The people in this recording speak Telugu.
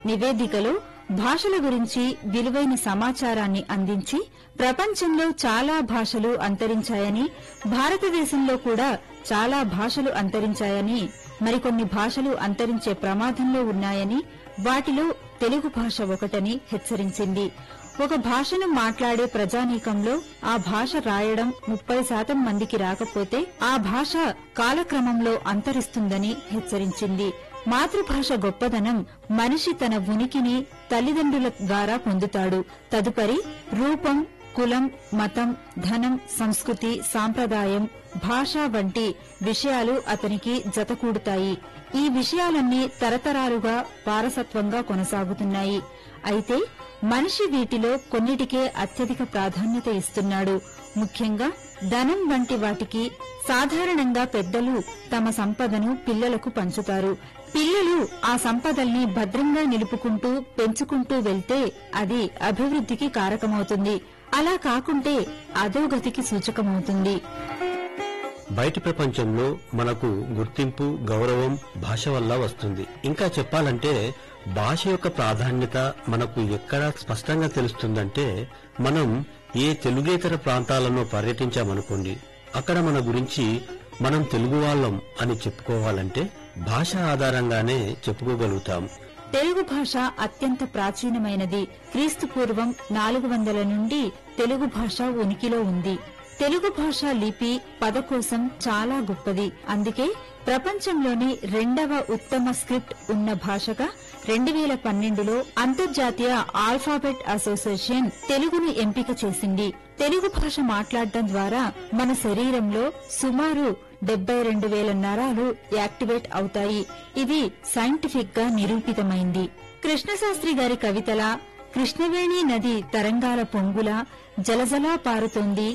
నివేదికలో భాషల గురించి విలువైన సమాచారాన్ని అందించి ప్రపంచంలో చాలా భాషలు అంతరించాయని భారతదేశంలో కూడా చాలా భాషలు అంతరించాయని మరికొన్ని భాషలు అంతరించే ప్రమాదంలో ఉన్నాయని వాటిలో తెలుగు భాష ఒకటని హెచ్చరించింది ఒక భాషను మాట్లాడే ప్రజానీకంలో ఆ భాష రాయడం ముప్పై శాతం మందికి రాకపోతే ఆ భాష కాలక్రమంలో అంతరిస్తుందని హెచ్చరించింది మాతృభాష గొప్పదనం మనిషి తన ఉనికిని తల్లిదండ్రుల ద్వారా పొందుతాడు తదుపరి రూపం కులం మతం ధనం సంస్కృతి సాంప్రదాయం భాష వంటి విషయాలు అతనికి జతకూడుతాయి ఈ విషయాలన్నీ తరతరాలుగా వారసత్వంగా కొనసాగుతున్నాయి అయితే మనిషి వీటిలో కొన్నిటికే అత్యధిక ప్రాధాన్యత ఇస్తున్నాడు ముఖ్యంగా ధనం వంటి వాటికి సాధారణంగా పెద్దలు తమ సంపదను పిల్లలకు పంచుతారు పిల్లలు ఆ సంపదల్ని భద్రంగా నిలుపుకుంటూ పెంచుకుంటూ వెళ్తే అది అభివృద్ధికి కారకమవుతుంది అలా కాకుంటే అధోగతికి సూచకమవుతుంది బయటి ప్రపంచంలో మనకు గుర్తింపు గౌరవం భాష వల్ల వస్తుంది ఇంకా చెప్పాలంటే భాష యొక్క ప్రాధాన్యత మనకు ఎక్కడ స్పష్టంగా తెలుస్తుందంటే మనం ఏ తెలుగేతర ప్రాంతాలను పర్యటించామనుకోండి అక్కడ మన గురించి మనం తెలుగు వాళ్ళం అని చెప్పుకోవాలంటే భాష ఆధారంగానే చెప్పుకోగలుగుతాం తెలుగు భాష అత్యంత ప్రాచీనమైనది క్రీస్తు పూర్వం నాలుగు వందల నుండి తెలుగు భాష ఉనికిలో ఉంది తెలుగు భాష లిపి పదకోశం చాలా గొప్పది అందుకే ప్రపంచంలోని రెండవ ఉత్తమ స్క్రిప్ట్ ఉన్న భాషగా రెండు వేల పన్నెండులో అంతర్జాతీయ ఆల్ఫాబెట్ అసోసియేషన్ తెలుగును ఎంపిక చేసింది తెలుగు భాష మాట్లాడటం ద్వారా మన శరీరంలో సుమారు డెబ్బై రెండు వేల నరాలు యాక్టివేట్ అవుతాయి ఇది సైంటిఫిక్ గా నిరూపితమైంది కృష్ణశాస్త్రి గారి కవితల కృష్ణవేణి నది తరంగాల పొంగుల జలజలా పారుతోంది